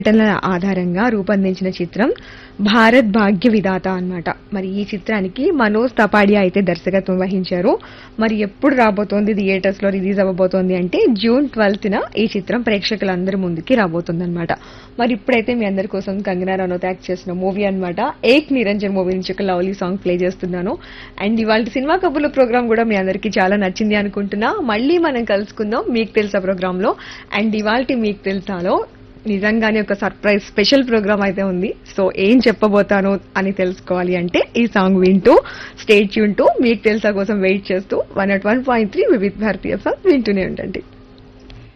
సంఘటనల ఆధారంగా రూపొందించిన చిత్రం భారత్ భాగ్య విధాత అన్నమాట మరి ఈ చిత్రానికి మనోజ్ తపాడియా అయితే దర్శకత్వం వహించారు మరి ఎప్పుడు రాబోతోంది థియేటర్స్ లో రిలీజ్ అవ్వబోతోంది అంటే జూన్ ట్వెల్త్ న ఈ చిత్రం ప్రేక్షకులందరి ముందుకి రాబోతుంది అనమాట మరి ఇప్పుడైతే మీ అందరి కోసం కంగనా రనౌత్ యాక్ట్ చేసిన మూవీ అన్నమాట ఏక్ నిరంజన్ మూవీ నుంచి ఒక లవ్లీ సాంగ్ ప్లే చేస్తున్నాను అండ్ ఇవాళ సినిమా కబుర్ల ప్రోగ్రామ్ కూడా మీ అందరికీ చాలా నచ్చింది అనుకుంటున్నా మళ్ళీ మనం కలుసుకుందాం మీకు తెలుసా ప్రోగ్రామ్ లో అండ్ ఇవాళ మీకు తెలుసాలో నిజంగానే ఒక సర్ప్రైజ్ స్పెషల్ ప్రోగ్రామ్ అయితే ఉంది సో ఏం చెప్పబోతాను అని తెలుసుకోవాలి అంటే ఈ సాంగ్ వింటూ స్టేట్ యూన్ టు మీకు తెలుసా కోసం వెయిట్ చేస్తూ one at one point three Vividh Bharati వింటూనే ఉండండి